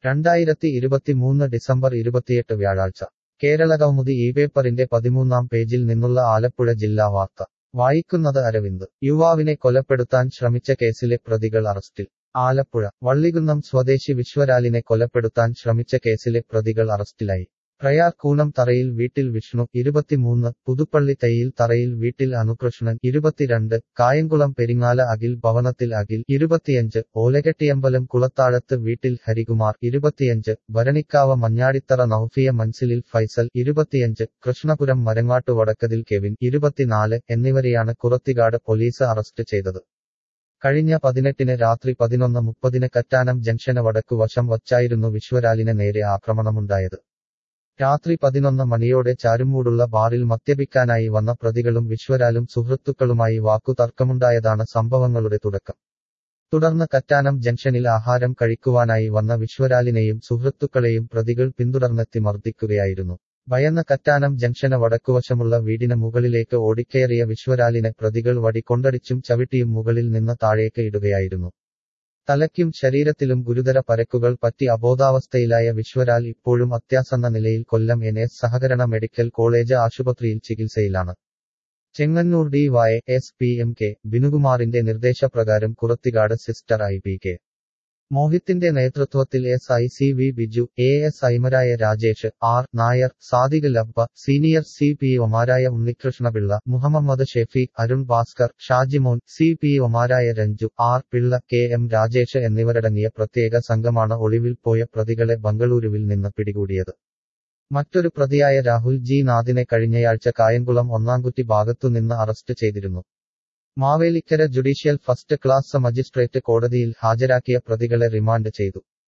രണ്ടായിരത്തി ഇരുപത്തിമൂന്ന് ഡിസംബർ ഇരുപത്തിയെട്ട് വ്യാഴാഴ്ച കേരളകൗമുദി ഈ പേപ്പറിന്റെ പതിമൂന്നാം പേജിൽ നിന്നുള്ള ആലപ്പുഴ ജില്ലാ വാർത്ത വായിക്കുന്നത് അരവിന്ദ് യുവാവിനെ കൊലപ്പെടുത്താൻ ശ്രമിച്ച കേസിലെ പ്രതികൾ അറസ്റ്റിൽ ആലപ്പുഴ വള്ളികുന്നം സ്വദേശി വിശ്വരാലിനെ കൊലപ്പെടുത്താൻ ശ്രമിച്ച കേസിലെ പ്രതികൾ അറസ്റ്റിലായി പ്രയാർ കൂനം തറയിൽ വീട്ടിൽ വിഷ്ണു ഇരുപത്തിമൂന്ന് പുതുപ്പള്ളി തയ്യിൽ തറയിൽ വീട്ടിൽ അനുകൃഷ്ണൻ ഇരുപത്തിരണ്ട് കായംകുളം പെരിങ്ങാല അഖിൽ ഭവനത്തിൽ അഖിൽ ഇരുപത്തിയഞ്ച് ഓലകെട്ടിയമ്പലം കുളത്താഴത്ത് വീട്ടിൽ ഹരികുമാർ ഇരുപത്തിയഞ്ച് ഭരണിക്കാവ് മഞ്ഞാടിത്തറ നൌഫിയ മൻസിലിൽ ഫൈസൽ ഇരുപത്തിയഞ്ച് കൃഷ്ണപുരം മരങ്ങാട്ടു വടക്കതിൽ കെവിൻ ഇരുപത്തിനാല് എന്നിവരെയാണ് കുറത്തികാട് പോലീസ് അറസ്റ്റ് ചെയ്തത് കഴിഞ്ഞ പതിനെട്ടിന് രാത്രി പതിനൊന്ന് മുപ്പതിന് കറ്റാനം ജംഗ്ഷന് വടക്കു വശം വച്ചായിരുന്നു വിശ്വരാലിന് നേരെ ആക്രമണമുണ്ടായത് രാത്രി പതിനൊന്ന് മണിയോടെ ചാരുമൂടുള്ള ബാറിൽ മദ്യപിക്കാനായി വന്ന പ്രതികളും വിശ്വരാലും സുഹൃത്തുക്കളുമായി വാക്കുതർക്കമുണ്ടായതാണ് സംഭവങ്ങളുടെ തുടക്കം തുടർന്ന് കറ്റാനം ജംഗ്ഷനിൽ ആഹാരം കഴിക്കുവാനായി വന്ന വിശ്വരാലിനെയും സുഹൃത്തുക്കളെയും പ്രതികൾ പിന്തുടർന്നെത്തി മർദ്ദിക്കുകയായിരുന്നു ഭയന്ന കറ്റാനം ജംഗ്ഷന് വടക്കുവശമുള്ള വീടിന് മുകളിലേക്ക് ഓടിക്കയറിയ വിശ്വരാലിനെ പ്രതികൾ വടി കൊണ്ടടിച്ചും ചവിട്ടിയും മുകളിൽ നിന്ന് താഴേക്ക് ഇടുകയായിരുന്നു തലയ്ക്കും ശരീരത്തിലും ഗുരുതര പരക്കുകൾ പറ്റി അബോധാവസ്ഥയിലായ വിശ്വരാൽ ഇപ്പോഴും അത്യാസന്ന നിലയിൽ കൊല്ലം എൻ എസ് സഹകരണ മെഡിക്കൽ കോളേജ് ആശുപത്രിയിൽ ചികിത്സയിലാണ് Chengannur D Y S P M K ബിനുകുമാറിന്റെ നിർദ്ദേശപ്രകാരം കുറത്തികാട് സിസ്റ്റർ ഐ പി കെ മോഹിത്തിന്റെ നേതൃത്വത്തിൽ S I C V Biju A S ഐമരായ Rajesh R Nair Sadiq Labba senior C P ഒമാരായ ഉണ്ണികൃഷ്ണപിള്ള മുഹമ്മദ് ഷെഫീഖ് അരുൺ ഭാസ്കർ ഷാജിമോൻ സി പി ഒമാരായ Ranju R Pillai K M Rajesh എന്നിവരടങ്ങിയ പ്രത്യേക സംഘമാണ് ഒളിവിൽ പോയ പ്രതികളെ ബംഗളൂരുവിൽ നിന്ന് പിടികൂടിയത് മറ്റൊരു പ്രതിയായ രാഹുൽ ജി നാഥിനെ കഴിഞ്ഞയാഴ്ച കായംകുളം ഒന്നാംകുറ്റി ഭാഗത്തുനിന്ന് അറസ്റ്റ് ചെയ്തിരുന്നു Mavelikkara judicial first class magistrate കോടതിയിൽ ഹാജരാക്കിയ പ്രതികളെ റിമാൻഡ് ചെയ്തു